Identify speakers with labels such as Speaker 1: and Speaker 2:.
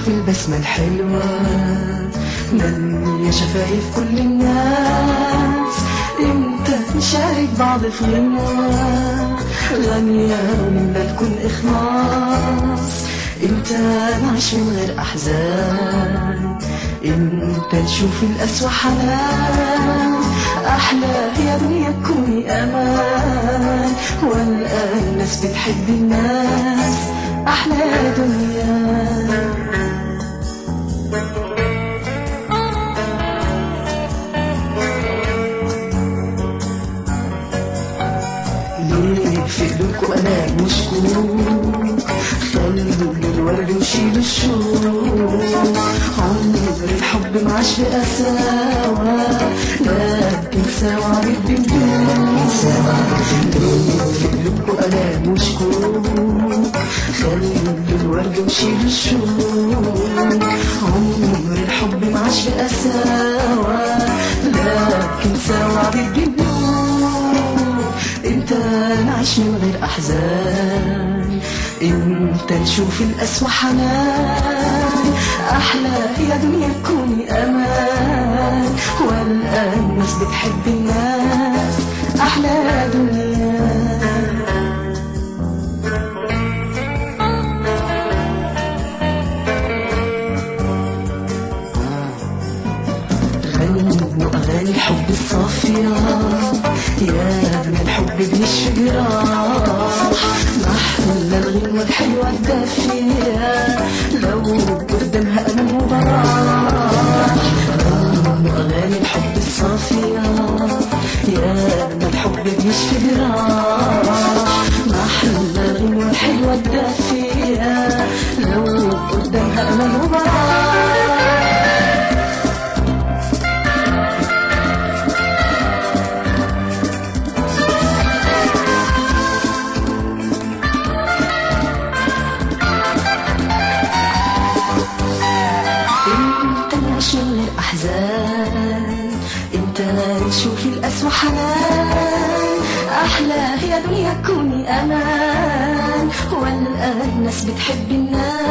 Speaker 1: البسمة الحلوة مليا شفايف كل الناس امتى نشارك بعض في غنوة غنية ومنا الكل إخلاص امتى نعيش من غير أحزان امتى نشوف القسوة حنان أحلى يا دنيا تكوني أمان والآن الناس بتحب الناس أحلى يا دنيا ليه في قلوبكوا انا مشكوك خلوا الورد وشيلوا الشوق عمر الحب معاش بقساوة لكن سوا بالدنيا ليه في قلوبكوا انا مشكوك خلوا الورد وشيلوا الشوق عمر الحب معاش بقساوة لكن سوا بالدنيا امتى نعيش من غير احزان امتى نشوف القسوة حنان احلى يا دنيا تكوني امان والان الناس بتحب الناس احلى يا دنيا غنوا أغاني الحب الصافية يا من الحب بيشفي جراح محلى الغنوة الحلوة الدافية لو قدامها ألم وبراح غنوا أغاني الحب الصافية يا من الحب بيشفي جراح محلى الغنوة الحلوة الدافية لو قدامها ألم وبراح انت نعيش من غير احزان انت نشوف القسوة حنان احلى يا دنيا كوني امان والان الناس بتحب الناس